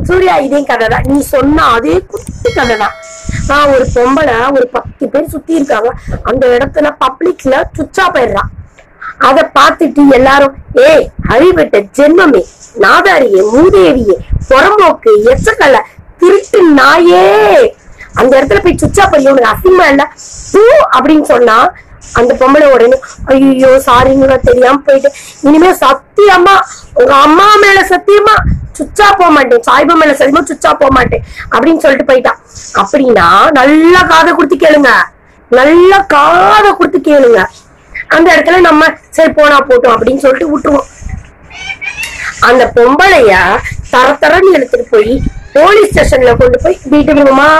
சூர்யா இதே கதை தான் நீ சொன்ன அதே குட்டி கதை தான் ஆஹ் ஒரு பொம்பளை ஒரு பத்து பேர் சுத்தி இருக்காங்க அந்த இடத்துல பப்ளிக்ல சுச்சா போயிடுறான் அத பார்த்துட்டு எல்லாரும் ஏய் அறிவிட்ட ஜென்மமே நாதாரியே மூதேவியே புறம்போக்கு எச்சக்கல்ல திருட்டு நாயே அந்த இடத்துல போய் சுச்சா பண்ணி உனக்கு அசிங்கமா இல்ல பூ அப்படின்னு சொன்னா அந்த பொம்பளை உடனே ஐயோ சாரிங்க தெரியாம போயிட்டு இனிமே சத்தியமா உங்க அம்மா மேல சத்தியமா சுச்சா போக மாட்டேன் சாய்பா மேல சத்தியமா சுச்சா போக மாட்டேன் அப்படின்னு சொல்லிட்டு போயிட்டான் அப்படின்னா நல்லா காதை கொடுத்து கேளுங்க நல்லா காதை கொடுத்து கேளுங்க அந்த இடத்துல நம்ம சரி போனா போட்டோம் அப்படின்னு சொல்லிட்டு விட்டுருவோம் அந்த பொம்பளைய தர தரன்னு எடுத்துட்டு போய் போலீஸ் ஸ்டேஷன்ல கொண்டு போய் விடுவோமா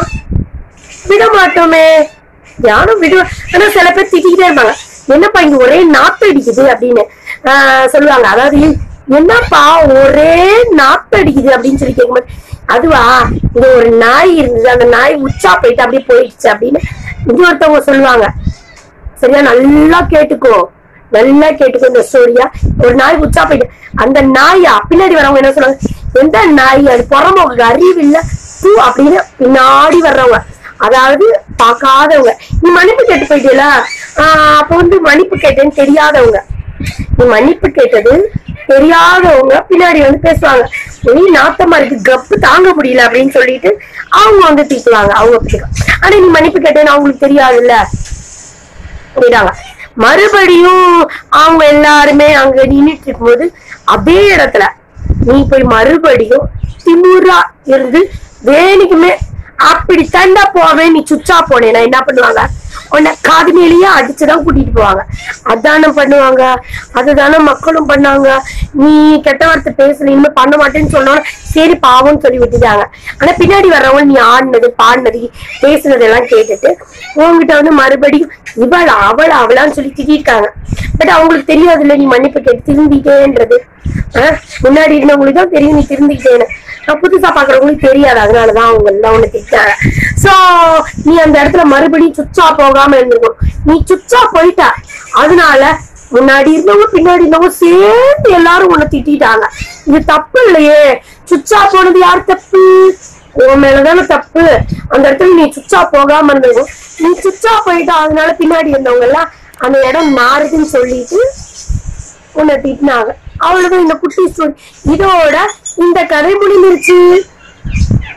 விட மாட்டோமே யாரும் விடுவ ஆனா சில பேர் திட்டிக்கிட்டே இருப்பாங்க என்னப்பா இங்க ஒரே நாத்து அடிக்குது அப்படின்னு ஆஹ் சொல்லுவாங்க அதாவது என்னப்பா ஒரே நாத்து அடிக்குது அப்படின்னு சொல்லி கேட்கும்போது அதுவா இங்க ஒரு நாய் இருந்தது அந்த நாய் உச்சா போயிட்டு அப்படியே போயிடுச்சு அப்படின்னு இன்னொருத்தவங்க சொல்லுவாங்க சரியா நல்லா கேட்டுக்கோ நல்லா கேட்டுக்கோ இந்த ஸ்டோரியா ஒரு நாய் உச்சா போயிட்டு அந்த நாயா பின்னாடி வரவங்க என்ன சொல்லுவாங்க எந்த நாய் அது புறம்போக்கு அறிவு இல்ல பூ அப்படின்னு பின்னாடி வர்றவங்க அதாவது பார்க்காதவங்க நீ மன்னிப்பு கேட்டு போயிட்டீல ஆஹ் அப்ப வந்து மன்னிப்பு கேட்டேன்னு தெரியாதவங்க நீ மன்னிப்பு கேட்டது தெரியாதவங்க பின்னாடி வந்து பேசுவாங்க நீ நாத்தமா இருக்கு கப்பு தாங்க முடியல அப்படின்னு சொல்லிட்டு அவங்க வந்து திட்டுவாங்க அவங்க பிடிக்கும் ஆனா நீ மன்னிப்பு கேட்டேன்னு அவங்களுக்கு தெரியாதுல்ல அப்படிதாங்க மறுபடியும் அவங்க எல்லாருமே அங்க நின்னுட்டு இருக்கும்போது அதே இடத்துல நீ போய் மறுபடியும் திமுறா இருந்து வேணிக்குமே அப்படி தண்டா போவேன் நீ சுச்சா போனேன்னா என்ன பண்ணுவாங்க உன்னை காது மேலேயே அடிச்சுதான் கூட்டிட்டு போவாங்க அதானே பண்ணுவாங்க அதுதானே மக்களும் பண்ணாங்க நீ கெட்ட வார்த்தை பேசல இனிமே பண்ண மாட்டேன்னு சொன்னோம் சரி பாவம்னு சொல்லி விட்டுட்டாங்க ஆனா பின்னாடி வர்றவங்க நீ ஆடினது பாடினது பேசுனது எல்லாம் கேட்டுட்டு உங்ககிட்ட வந்து மறுபடியும் இவள் அவள் அவளான்னு சொல்லி திட்டிருக்காங்க பட் அவங்களுக்கு தெரியாதுல்ல நீ மன்னிப்பு கேட்டு திருந்திட்டேன்றது ஆஹ் முன்னாடி இருந்தவங்களுக்கு தான் தெரியும் நீ திருந்திட்டேன்னு நான் புதுசா பாக்குறவங்களுக்கு தெரியாது அதனாலதான் அவங்க எல்லாம் உன்னை திட்டாங்க சோ நீ அந்த இடத்துல மறுபடியும் சுச்சா போகாம இருந்திருக்கணும் நீ சுச்சா போயிட்ட அதனால முன்னாடி இருந்தவங்க பின்னாடி இருந்தவங்க சேர்ந்து எல்லாரும் உன்னை திட்டிட்டாங்க இது தப்பு இல்லையே சுச்சா போனது யார் தப்பு உன் மேலதானே தப்பு அந்த இடத்துல நீ சுச்சா போகாம இருந்திருக்கும் நீ சுச்சா போயிட்டா அதனால பின்னாடி இருந்தவங்க எல்லாம் அந்த இடம் மாறுதுன்னு சொல்லிட்டு உன்னை திட்டினாங்க அவ்வளவுதான் இந்த குட்டி ஸ்டோரி இதோட இந்த கதை முடிஞ்சிருச்சு